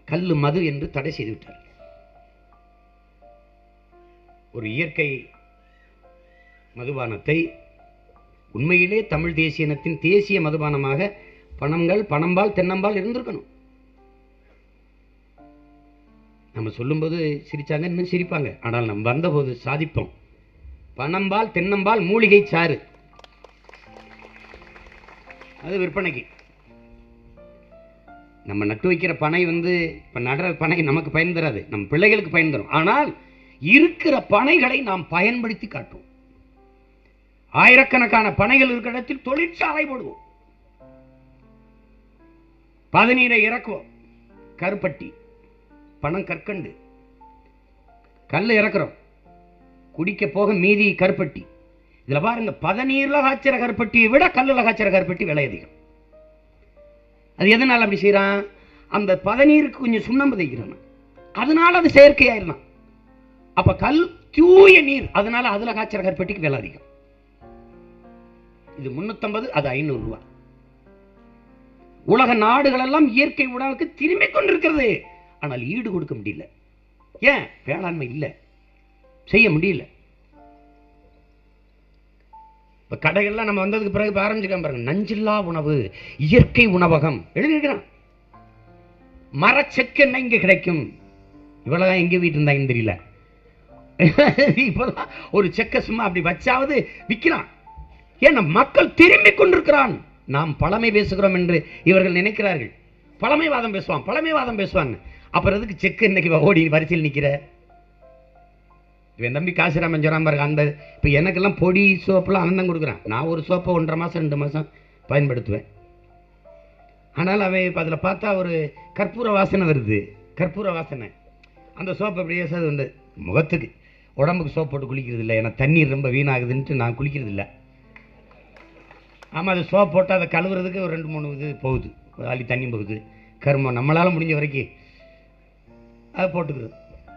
கல்லு மது என்று தடை செய்து விட்டார் ஒரு இயற்கை மதுபானத்தை உண்மையிலே தமிழ் தேசிய இனத்தின் தேசிய மதுபானமாக பணங்கள் பணம்பால் தென்னம்பால் இருந்திருக்கணும் நம்ம சொல்லும்போது சிரிச்சாங்க இன்னும் சிரிப்பாங்க ஆனால் நம்ம வந்தபோது சாதிப்போம் பணம்பால் தென்னம்பால் மூலிகை சாறு அது விற்பனைக்கு நம்ம நட்டு வைக்கிற பனை வந்து இப்போ நடுற பனை நமக்கு பயன் தராது நம்ம பிள்ளைகளுக்கு பயன் தரும் ஆனால் இருக்கிற பனைகளை நாம் பயன்படுத்தி காட்டுவோம் ஆயிரக்கணக்கான பனைகள் இருக்கிற இடத்தில் தொழிற்சாலை போடுவோம் பதநீரை இறக்குவோம் கருப்பட்டி பணம் கற்கண்டு கல் இறக்குறோம் குடிக்க போக மீதி கருப்பட்டி இதுல பாருங்க பதநீர்ல காய்ச்சற கருப்பட்டியை விட கல்லுல காய்ச்சற கருப்பட்டி விலை அதிகம் அது எதனால அப்படி செய்யறான் அந்த பதநீருக்கு கொஞ்சம் சுண்ணாம்பு தைக்கிறான் அதனால அது செயற்கையாயிடலாம் அப்ப கல் தூய நீர் அதனால அதுல காய்ச்சற கருப்பட்டிக்கு விலை அதிகம் இது முன்னூத்தம்பது அது ஐநூறு ரூபாய் உலக நாடுகள் எல்லாம் இயற்கை உணவுக்கு திரும்பிக் கொண்டிருக்கிறது ஆனால் ஈடு கொடுக்க முடியல ஏன் வேளாண்மை இல்லை செய்ய முடியல இப்ப கடைகள்லாம் நம்ம வந்ததுக்கு பிறகு இப்ப ஆரம்பிச்சிருக்கான் பாருங்க நஞ்சில்லா உணவு இயற்கை உணவகம் எழுதியிருக்கிறான் மரச்செக்கெண்ணெய் இங்க கிடைக்கும் இவ்வளவுதான் எங்க வீட்டு இருந்தாங்கன்னு தெரியல இப்பதான் ஒரு செக்க சும்மா அப்படி வச்சாவது விற்கிறான் ஏன்னா மக்கள் திரும்பிக் கொண்டிருக்கிறான் நாம் பழமை பேசுகிறோம் என்று இவர்கள் நினைக்கிறார்கள் பழமைவாதம் பேசுவான் பழமைவாதம் பேசுவாங்க அப்புறம் எதுக்கு செக்கு இன்னைக்கு ஓடி வரிசையில் நிக்கிற இவன் தம்பி காசிராமன் சொல்றான் பாருங்க அந்த இப்போ எனக்கெல்லாம் பொடி சோப்பெல்லாம் அவன் தான் கொடுக்குறான் நான் ஒரு சோப்பை ஒன்றரை மாதம் ரெண்டு மாதம் பயன்படுத்துவேன் ஆனால் அவன் இப்போ அதில் பார்த்தா ஒரு கற்பூர வாசனை வருது கற்பூர வாசனை அந்த சோப்பு அப்படியே சார் உண்டு முகத்துக்கு உடம்புக்கு சோப் போட்டு குளிக்கிறது இல்லை ஏன்னா தண்ணீர் ரொம்ப வீணாகுதுன்ட்டு நான் குளிக்கிறது இல்லை ஆமாம் அது சோப் போட்டு அதை கழுவுறதுக்கு ஒரு ரெண்டு மூணு இது போகுது அள்ளி தண்ணி போகுது கருமம் நம்மளால் முடிஞ்ச வரைக்கும் அதை போட்டுக்குது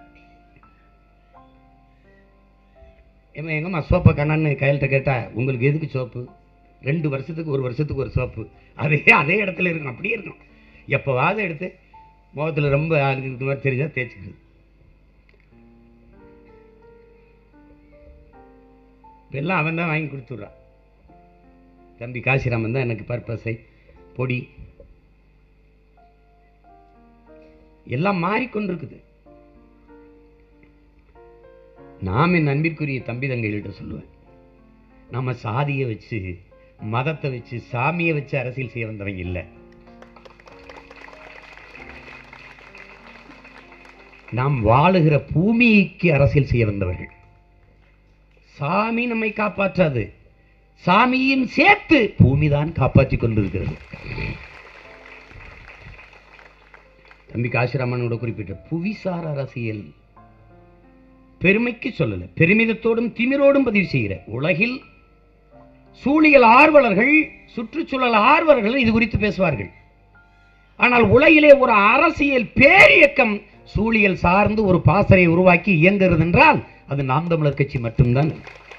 ஏமா எங்கம்மா சோப்பை கண்ணான்னு கையில்கிட்ட கேட்டா உங்களுக்கு எதுக்கு சோப்பு ரெண்டு வருஷத்துக்கு ஒரு வருஷத்துக்கு ஒரு சோப்பு அதே அதே இடத்துல இருக்கும் அப்படியே இருக்கும் எப்போவாவது எடுத்து முகத்தில் ரொம்ப ஆளுக்கு இருக்கிற மாதிரி தெரிஞ்சா தேய்ச்சிக்கிறது எல்லாம் அவன் தான் வாங்கி கொடுத்துட்றான் தம்பி காசிராமன் தான் எனக்கு பர்பஸை பொடி எல்லாம் மாறிக்கொண்டிருக்குது நாம் என் அன்பிற்குரிய தம்பி தங்கைகள்கிட்ட சொல்லுவேன் நம்ம சாதியை வச்சு மதத்தை வச்சு சாமியை வச்சு அரசியல் செய்ய வந்தவங்க இல்லை நாம் வாழுகிற பூமிக்கு அரசியல் செய்ய வந்தவர்கள் சாமி நம்மை காப்பாற்றாது சாமியும் சேர்த்து பூமிதான் காப்பாற்றிக் கொண்டிருக்கிறது தம்பி காசிராமனோட குறிப்பிட்ட புவிசார் அரசியல் பெருமைக்கு சொல்லல பெருமிதத்தோடும் திமிரோடும் பதிவு செய்கிற உலகில் சூழியல் ஆர்வலர்கள் சுற்றுச்சூழல் ஆர்வலர்கள் இது குறித்து பேசுவார்கள் ஆனால் உலகிலே ஒரு அரசியல் பேரியக்கம் சூழியல் சார்ந்து ஒரு பாசறை உருவாக்கி இயங்குகிறது என்றால் அது நாம் தமிழர் கட்சி மட்டும்தான்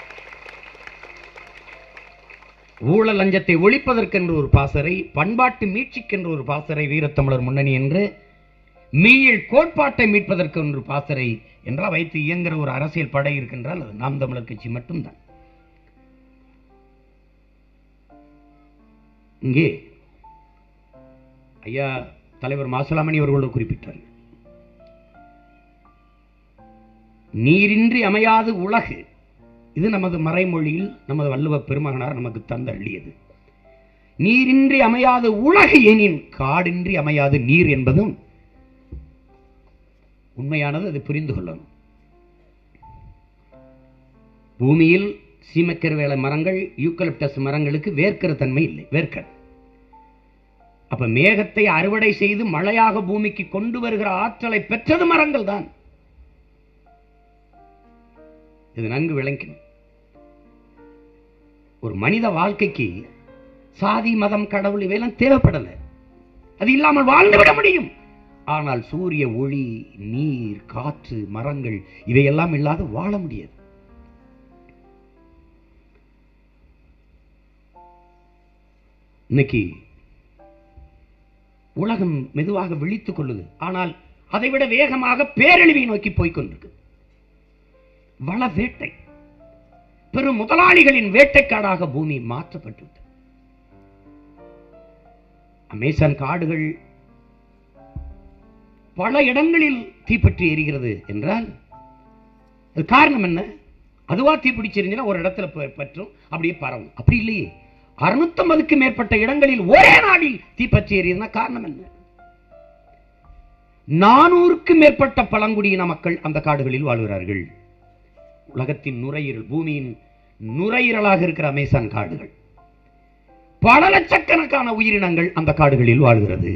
ஊழல் லஞ்சத்தை ஒழிப்பதற்கென்று ஒரு பாசறை பண்பாட்டு மீட்சிக்கென்று ஒரு பாசறை வீரத்தமிழர் முன்னணி என்று மீள் கோட்பாட்டை மீட்பதற்கு ஒரு பாசறை என்றால் வைத்து இயங்குகிற ஒரு அரசியல் படை இருக்கின்றால் அது நாம் தமிழர் கட்சி மட்டும்தான் இங்கே ஐயா தலைவர் மாசலாமணி அவர்களோடு குறிப்பிட்டார் நீரின்றி அமையாது உலகு இது நமது மறைமொழியில் நமது வள்ளுவ பெருமகனார் நமக்கு தந்த அள்ளியது நீரின்றி அமையாது உலகு எனின் காடின்றி அமையாது நீர் என்பதும் உண்மையானது அது புரிந்து கொள்ளணும் பூமியில் சீமக்கருவேல மரங்கள் யூக்கலிப்டஸ் மரங்களுக்கு வேர்க்கிற தன்மை இல்லை வேர்க்கல் அப்ப மேகத்தை அறுவடை செய்து மழையாக பூமிக்கு கொண்டு வருகிற ஆற்றலை பெற்றது மரங்கள் தான் இது நன்கு விளங்கணும் ஒரு மனித வாழ்க்கைக்கு சாதி மதம் கடவுள் இவையெல்லாம் தேவைப்படலை அது இல்லாமல் வாழ்ந்துவிட முடியும் ஆனால் சூரிய ஒளி நீர் காற்று மரங்கள் இவையெல்லாம் இல்லாத வாழ முடியாது இன்னைக்கு உலகம் மெதுவாக விழித்துக் கொள்ளுது ஆனால் அதைவிட வேகமாக பேரழிவை நோக்கி போய்க் கொண்டிருக்கு வள வேட்டை பெரும் முதலாளிகளின் வேட்டைக்காடாக பூமி மாற்றப்பட்டுவிட்டது அமேசான் காடுகள் பல இடங்களில் தீப்பற்றி எரிகிறது என்றால் அது காரணம் என்ன அதுவா தீப்பிடிச்சிருந்துச்சுன்னா ஒரு இடத்துல ப- பற்றும் அப்படியே பரவும் அப்படி இல்லையே அறுநூத்தம்பதுக்கு மேற்பட்ட இடங்களில் ஒரே நாளில் தீப்பற்றி எரியுதுன்னா காரணம் என்ன நானூறுக்கும் மேற்பட்ட பழங்குடியின மக்கள் அந்த காடுகளில் வாழ்கிறார்கள் உலகத்தின் நுரையீரல் பூமியின் நுரையீரலாக இருக்கிற அமேசான் காடுகள் பல லட்சக்கணக்கான உயிரினங்கள் அந்த காடுகளில் வாழ்கிறது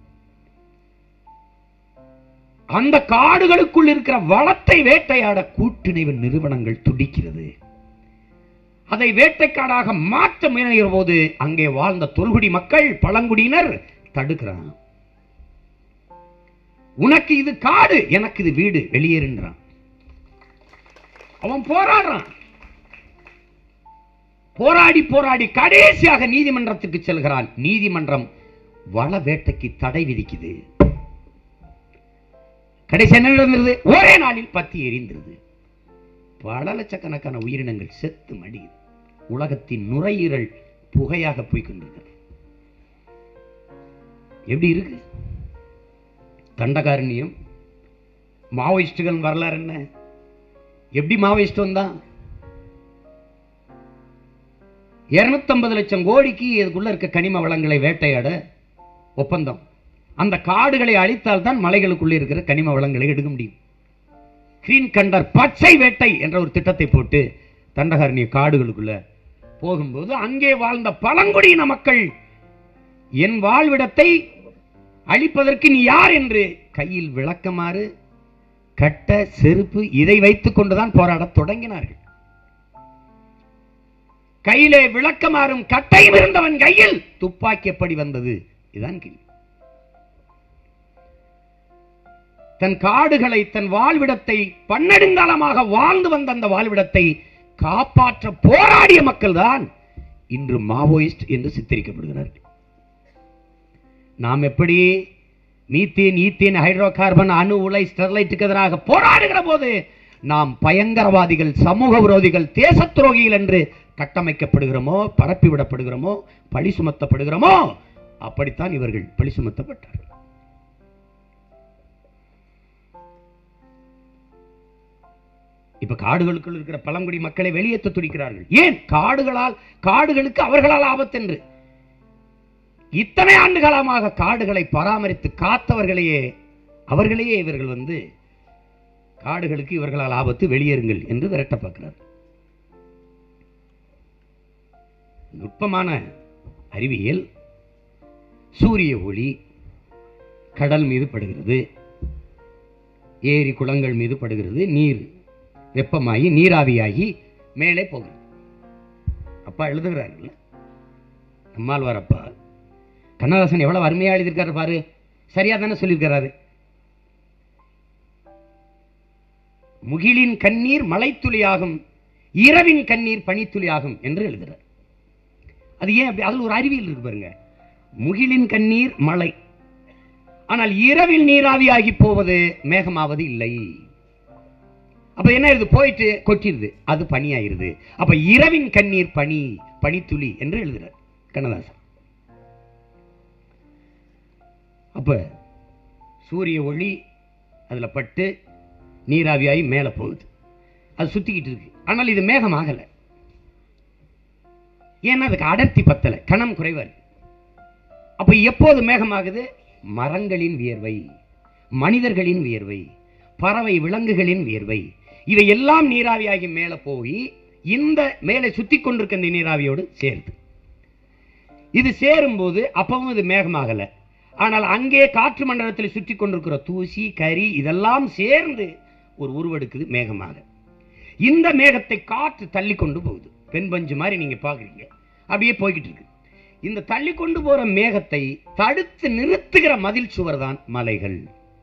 அந்த காடுகளுக்குள் இருக்கிற வளத்தை வேட்டையாட கூட்டுணைவு நிறுவனங்கள் துடிக்கிறது அதை வேட்டைக்காடாக மாற்ற முயலுகிற போது அங்கே வாழ்ந்த தொல்குடி மக்கள் பழங்குடியினர் தடுக்கிறான் உனக்கு இது காடு எனக்கு இது வீடு வெளியேறுன்றான் அவன் போராடுறான் போராடி போராடி கடைசியாக நீதிமன்றத்துக்கு செல்கிறான் நீதிமன்றம் வள வேட்டைக்கு தடை விதிக்குது கடைசி என்ன நடந்தது ஒரே நாளில் பத்தி எரிந்தது பல லட்சக்கணக்கான உயிரினங்கள் செத்து மடியுது உலகத்தின் நுரையீரல் புகையாக போய் கொண்டிருக்கிறது எப்படி இருக்கு தண்டகாரண்யம் மாவோயிஸ்டுகள் வரலாறு என்ன எப்படி மாவோயிஸ்ட் வந்தான் இருநூத்தம்பது லட்சம் கோடிக்கு இதுக்குள்ள இருக்க கனிம வளங்களை வேட்டையாட ஒப்பந்தம் அந்த காடுகளை அழித்தால் தான் மலைகளுக்குள்ளே இருக்கிற கனிம வளங்களை எடுக்க முடியும் கிரீன் கண்டர் பச்சை வேட்டை என்ற ஒரு திட்டத்தை போட்டு தண்டகாரண்ய காடுகளுக்குள்ள போகும்போது அங்கே வாழ்ந்த பழங்குடியின மக்கள் என் வாழ்விடத்தை அழிப்பதற்கு நீ யார் என்று கையில் விளக்கமாறு கட்ட செருப்பு இதை வைத்துக் கொண்டுதான் போராடத் தொடங்கினார்கள் கையிலே விளக்கமாறும் கட்டையும் இருந்தவன் கையில் துப்பாக்கி எப்படி வந்தது இதுதான் கேள்வி தன் காடுகளை தன் வாழ்விடத்தை பன்னெடுங்காலமாக வாழ்ந்து வந்த அந்த வாழ்விடத்தை காப்பாற்ற போராடிய மக்கள் தான் இன்று மாவோயிஸ்ட் என்று சித்தரிக்கப்படுகிறார்கள் நாம் எப்படி மீத்தேன் ஈத்தேன் ஹைட்ரோ கார்பன் அணு உலை ஸ்டெர்லைட்டுக்கு எதிராக போராடுகிற போது நாம் பயங்கரவாதிகள் சமூக விரோதிகள் தேச துரோகிகள் என்று கட்டமைக்கப்படுகிறோமோ பரப்பி விடப்படுகிறோமோ பழி சுமத்தப்படுகிறோமோ அப்படித்தான் இவர்கள் பழி சுமத்தப்பட்டார்கள் இப்ப காடுகளுக்குள் இருக்கிற பழங்குடி மக்களை வெளியேற்ற துடிக்கிறார்கள் ஏன் காடுகளால் காடுகளுக்கு அவர்களால் ஆபத்தென்று இத்தனை ஆண்டு காலமாக காடுகளை பராமரித்து காத்தவர்களையே அவர்களையே இவர்கள் வந்து காடுகளுக்கு இவர்களால் ஆபத்து வெளியேறுங்கள் என்று விரட்ட பார்க்கிறார் நுட்பமான அறிவியல் சூரிய ஒளி கடல் மீது படுகிறது ஏரி குளங்கள் மீது படுகிறது நீர் வெப்பமாகி நீராவியாகி மேலே போகிறது அப்பா எழுதுகிறார்கள் நம்மாழ்வார் அப்பா கண்ணதாசன் எவ்வளவு அருமையா எழுதியிருக்காரு பாரு சரியா தானே சொல்லியிருக்கிறாரு முகிலின் கண்ணீர் மலைத்துளியாகும் இரவின் கண்ணீர் பனித்துளியாகும் என்று எழுதுறார் அது ஏன் அப்படி அதில் ஒரு அறிவியல் இருக்கு பாருங்க முகிலின் கண்ணீர் மழை ஆனால் இரவில் நீராவியாகி போவது மேகமாவது இல்லை அப்ப என்ன ஆயிருது போயிட்டு கொட்டிடுது அது பனியாயிருது அப்ப இரவின் கண்ணீர் பனி பனித்துளி என்று எழுதுறார் கண்ணதாசன் அப்ப சூரிய ஒளி அதுல பட்டு நீராவியாகி மேலே போகுது அது சுத்திக்கிட்டு இருக்கு ஆனால் இது மேகம் ஆகல ஏன்னா அதுக்கு அடர்த்தி பத்தல கணம் குறைவா இருக்கு அப்ப எப்போது மேகமாகுது மரங்களின் வியர்வை மனிதர்களின் வியர்வை பறவை விலங்குகளின் வியர்வை இவை எல்லாம் நீராவியாகி மேலே போய் இந்த மேலே சுத்தி கொண்டிருக்க இந்த நீராவியோடு சேருது இது சேரும்போது அப்பவும் இது மேகமாகல ஆனால் அங்கே காற்று மண்டலத்தில் சுற்றி கொண்டிருக்கிற தூசி கரி இதெல்லாம் சேர்ந்து ஒரு உருவெடுக்குது மேகமாக இந்த மேகத்தை காற்று தள்ளி கொண்டு போகுது பெண் பஞ்சு மாதிரி நீங்க பாக்குறீங்க அப்படியே போய்கிட்டு இருக்கு இந்த தள்ளி கொண்டு போற மேகத்தை தடுத்து நிறுத்துகிற மதில் சுவர் தான் மலைகள்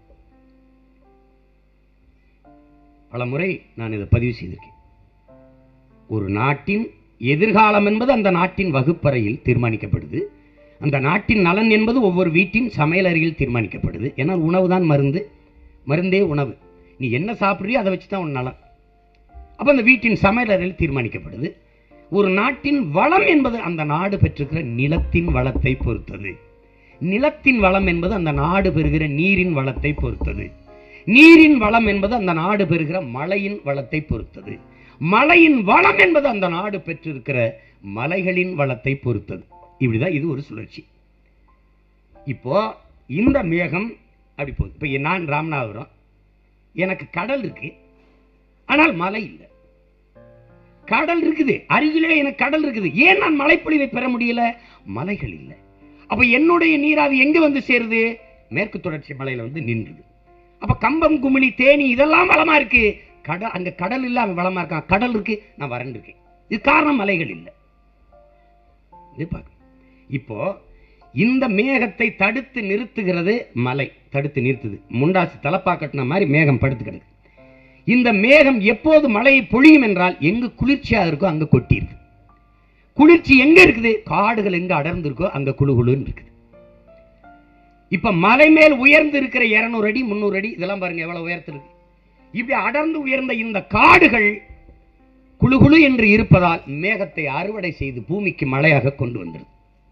பல முறை நான் இதை பதிவு செய்திருக்கேன் ஒரு நாட்டின் எதிர்காலம் என்பது அந்த நாட்டின் வகுப்பறையில் தீர்மானிக்கப்படுது அந்த நாட்டின் நலன் என்பது ஒவ்வொரு வீட்டின் சமையலறையில் தீர்மானிக்கப்படுது ஏன்னா உணவு தான் மருந்து மருந்தே உணவு நீ என்ன சாப்பிட்றியோ அதை வச்சு தான் உன் நலம் அப்போ அந்த வீட்டின் சமையலறையில் தீர்மானிக்கப்படுது ஒரு நாட்டின் வளம் என்பது அந்த நாடு பெற்றிருக்கிற நிலத்தின் வளத்தை பொறுத்தது நிலத்தின் வளம் என்பது அந்த நாடு பெறுகிற நீரின் வளத்தை பொறுத்தது நீரின் வளம் என்பது அந்த நாடு பெறுகிற மழையின் வளத்தை பொறுத்தது மழையின் வளம் என்பது அந்த நாடு பெற்றிருக்கிற மலைகளின் வளத்தை பொறுத்தது இப்படிதான் இது ஒரு சுழற்சி இப்போ இந்த மேகம் அப்படி போகுது இப்போ நான் ராமநாதபுரம் எனக்கு கடல் இருக்கு ஆனால் மலை இல்லை கடல் இருக்குது அருகிலே எனக்கு கடல் இருக்குது ஏன் நான் மழைப்பொழிவை பெற முடியல மலைகள் இல்லை அப்ப என்னுடைய நீராவி எங்க வந்து சேருது மேற்கு தொடர்ச்சி மலையில வந்து நின்றுது அப்ப கம்பம் குமிழி தேனி இதெல்லாம் வளமா இருக்கு கடல் அங்க கடல் இல்ல அவன் வளமா இருக்கான் கடல் இருக்கு நான் வறண்டு இருக்கேன் இது காரணம் மலைகள் இல்லை இது பார்க்க இப்போ இந்த மேகத்தை தடுத்து நிறுத்துகிறது மலை தடுத்து நிறுத்துது முண்டாசு தலப்பா கட்டின மாதிரி மேகம் படுத்து கிடக்கு இந்த மேகம் எப்போது மழையை பொழியும் என்றால் எங்கு குளிர்ச்சியாக இருக்கோ அங்க கொட்டிடுது குளிர்ச்சி எங்க இருக்குது காடுகள் எங்க அடர்ந்து இருக்கோ அங்க குழு குழுன்னு இருக்குது இப்ப மலை மேல் உயர்ந்து இருக்கிற 200 அடி முந்நூறு அடி இதெல்லாம் பாருங்க எவ்வளவு உயரத்தில் இருக்கு இப்படி அடர்ந்து உயர்ந்த இந்த காடுகள் குழு குழு என்று இருப்பதால் மேகத்தை அறுவடை செய்து பூமிக்கு மழையாக கொண்டு வந்தது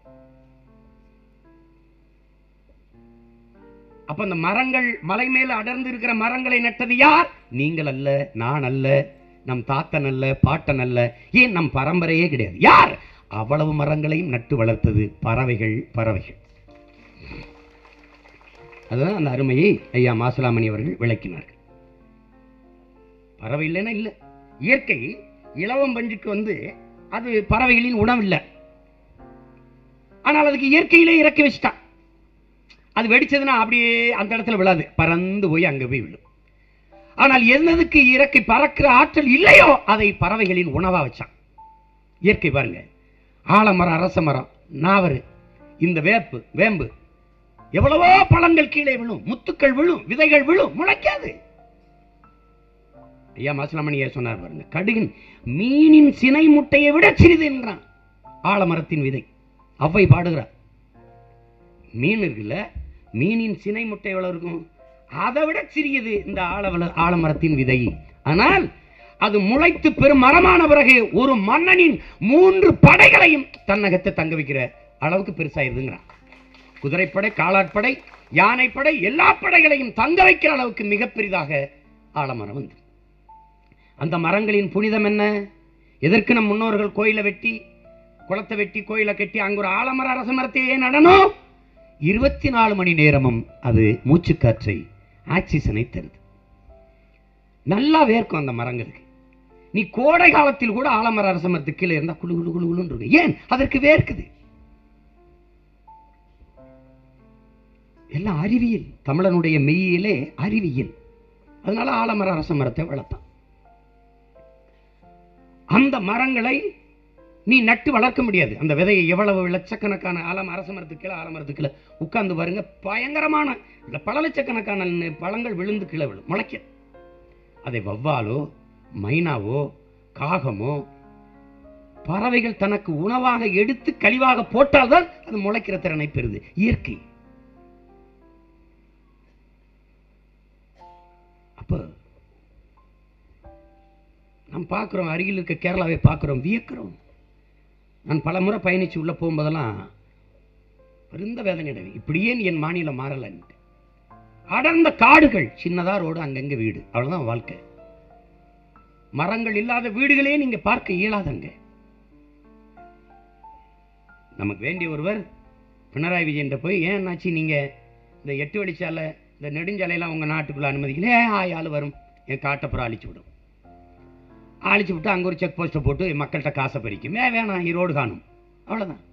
அப்ப அந்த மரங்கள் மலை மேல அடர்ந்து இருக்கிற மரங்களை நட்டது யார் நீங்கள் அல்ல நான் அல்ல நம் தாத்தன் அல்ல பாட்டன் அல்ல ஏன் நம் பரம்பரையே கிடையாது யார் அவ்வளவு மரங்களையும் நட்டு வளர்த்தது பறவைகள் பறவைகள் அதுதான் அந்த அருமையை ஐயா மாசலாமணி அவர்கள் விளக்கினார்கள் பறவை இல்லைன்னா இல்லை இயற்கை இலவம் பஞ்சுக்கு வந்து அது பறவைகளின் உணவு இல்லை ஆனால் அதுக்கு இயற்கையிலே இறக்கி வச்சுட்டான் அது வெடிச்சதுன்னா அப்படியே அந்த இடத்துல விழாது பறந்து போய் அங்க போய் விழும் ஆனால் எதுக்கு இறக்கை பறக்கிற ஆற்றல் இல்லையோ அதை பறவைகளின் உணவா வச்சான் இயற்கை பாருங்க ஆலமரம் அரச மரம் நாவரு இந்த வேப்பு வேம்பு எவ்வளவோ பழங்கள் கீழே விழும் முத்துக்கள் விழும் விதைகள் விழும் முளைக்காது ஐயா மாசலாமணியா சொன்னார் பாருங்க கடுகின் மீனின் சினை முட்டையை விட சிறிது என்றான் ஆலமரத்தின் விதை அவ்வை பாடுகிறார் மீன் இருக்குல்ல மீனின் சினை முட்டை எவ்வளவு இருக்கும் அதை விட சிறியது இந்த ஆலவள ஆலமரத்தின் விதை ஆனால் அது முளைத்து பெரும் மரமான பிறகு ஒரு மன்னனின் மூன்று படைகளையும் தன்னகத்தை தங்க வைக்கிற அளவுக்கு பெருசாயிருதுங்கிறான் குதிரைப்படை காலாட்படை யானைப்படை எல்லா படைகளையும் தங்க வைக்கிற அளவுக்கு மிக பெரிதாக ஆலமரம் வந்து அந்த மரங்களின் புனிதம் என்ன எதற்கு நம் முன்னோர்கள் கோயிலை வெட்டி குளத்தை வெட்டி கோயிலை கட்டி அங்க ஒரு ஆலமர அரச மரத்தையே நடனம் இருபத்தி நாலு மணி நேரமும் அது மூச்சுக்காற்றை ஆக்சிஜனை தருது நல்லா வேர்க்கும் அந்த மரங்களுக்கு நீ கோடை காலத்தில் கூட ஆலமர அரச மரத்துக்கு கீழே இருந்தா குளு குளு குளு குளுன்னு இருக்கும் ஏன் அதற்கு வேர்க்குது எல்லாம் அறிவியல் தமிழனுடைய மெய்யிலே அறிவியல் அதனால ஆலமர அரச மரத்தை வளர்த்தான் அந்த மரங்களை நீ நட்டு வளர்க்க முடியாது அந்த விதையை எவ்வளவு லட்சக்கணக்கான ஆலம் அரச மரத்துக்கு கீழே ஆலமரத்துக்கு கீழே உட்கார்ந்து பாருங்க பயங்கரமான இல்ல பல லட்சக்கணக்கான நெ- பழங்கள் விழுந்து கீழே விழும் முளைக்க அதை வவ்வாலோ மைனாவோ காகமோ பறவைகள் தனக்கு உணவாக எடுத்து கழிவாக போட்டால்தான் அது முளைக்கிற திறனை பெறுது இயற்கை அப்ப நாம் பார்க்குறோம் அருகில் இருக்க கேரளாவை பார்க்குறோம் வியக்கிறோம் நான் பல முறை பயணிச்சு உள்ள போகும்போதெல்லாம் பெருந்த வேதனை அடைவேன் இப்படியே நீ என் மாநிலம் மாறலன்ட்டு அடர்ந்த காடுகள் சின்னதா ரோடு அங்கங்க வீடு அவ்வளவுதான் வாழ்க்கை மரங்கள் இல்லாத வீடுகளே நீங்க பார்க்க இயலாதங்க நமக்கு வேண்டிய ஒருவர் பினராயி விஜயன் போய் ஏன் என்னாச்சு நீங்க இந்த எட்டு வழிச்சாலை இந்த நெடுஞ்சாலையெல்லாம் உங்க நாட்டுக்குள்ள அனுமதிக்கல ஏன் ஆள் வரும் என் காட்டப்புறம் அழிச்சு விடும் அழிச்சு விட்டு அங்கே ஒரு செக் போஸ்ட்டை போட்டு மக்கள்கிட்ட காசை பறிக்கும் ஏன் வேணாம் ஈரோடு காணும் அவ்வளோதான்